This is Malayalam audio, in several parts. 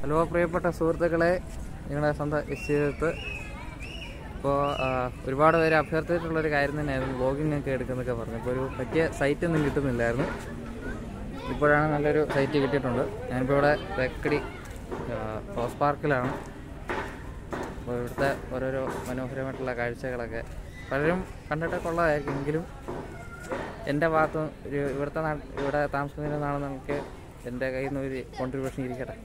ഹലോ പ്രിയപ്പെട്ട സുഹൃത്തുക്കളെ നിങ്ങളുടെ സ്വന്തം എസ്റ്റിത്ത് ഇപ്പോൾ ഒരുപാട് പേര് അഭ്യർത്ഥിച്ചിട്ടുള്ളൊരു കാര്യം തന്നെയായിരുന്നു വ്ളോഗിംഗ് ഒക്കെ എടുക്കുന്നൊക്കെ പറഞ്ഞു അപ്പോൾ ഒരു പറ്റിയ സൈറ്റ് ഒന്നും കിട്ടുന്നില്ലായിരുന്നു ഇപ്പോഴാണ് നല്ലൊരു സൈറ്റ് കിട്ടിയിട്ടുണ്ട് ഞാനിപ്പോൾ ഇവിടെ തേക്കടി റോസ് പാർക്കിലാണ് അപ്പോൾ ഇവിടുത്തെ ഓരോരോ മനോഹരമായിട്ടുള്ള കാഴ്ചകളൊക്കെ പലരും കണ്ടിട്ടൊക്കെ ഉള്ളതായിരിക്കും എങ്കിലും എൻ്റെ ഭാഗത്ത് ഒരു ഇവിടുത്തെ നാ ഇവിടെ താമസിക്കുന്നതിനാണെന്ന് നമുക്ക് എൻ്റെ കയ്യിൽ നിന്ന് ഒരു കോൺട്രിബ്യൂഷൻ ഇരിക്കട്ടെ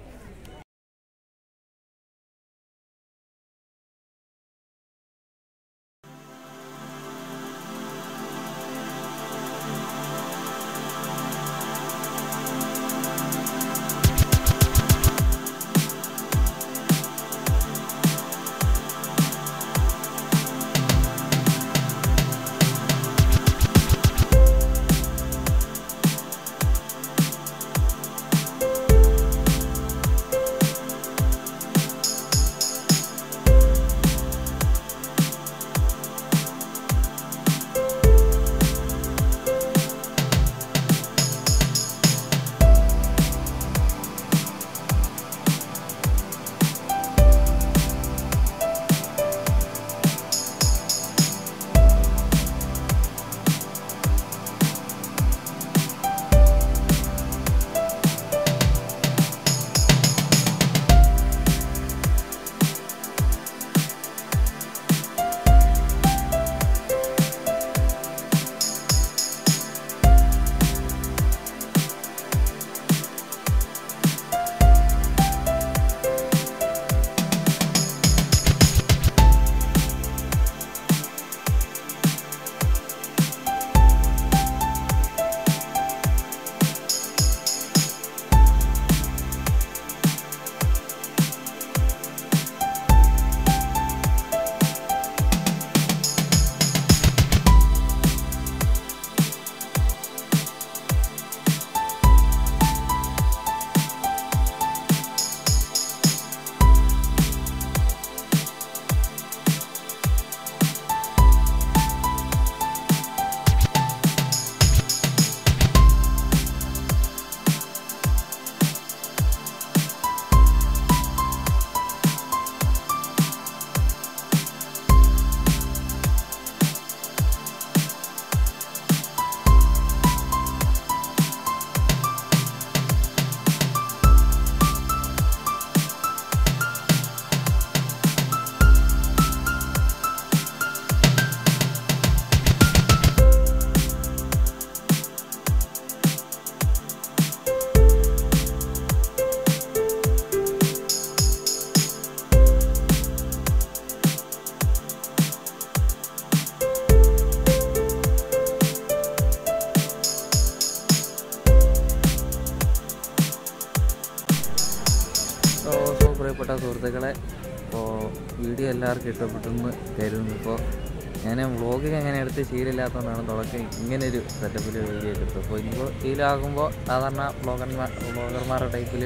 സോ സോ പ്രിയപ്പെട്ട സുഹൃത്തുക്കളെ ഇപ്പോൾ വീഡിയോ എല്ലാവർക്കും ഇഷ്ടപ്പെട്ടെന്ന് കരുതുന്നു ഇപ്പോൾ ഞാൻ വ്ളോഗിങ് അങ്ങനെ എടുത്ത് ശീലമില്ലാത്തതുകൊണ്ടാണ് തുടക്കം ഇങ്ങനൊരു സെറ്റപ്പിൽ വീഡിയോ എടുത്തത് അപ്പോൾ ഇനിയിപ്പോൾ ശീലമാകുമ്പോൾ സാധാരണ വ്ളോഗർമാർ വ്ളോഗർമാരുടെ ടൈപ്പിൽ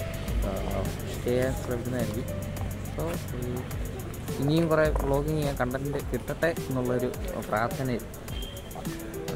ചെയ്യാൻ ശ്രമിക്കുന്നതായിരിക്കും സോ ഇനിയും കുറേ വ്ളോഗിങ് ചെയ്യാൻ കണ്ടൻറ്റ് കിട്ടട്ടെ എന്നുള്ളൊരു പ്രാർത്ഥനയിൽ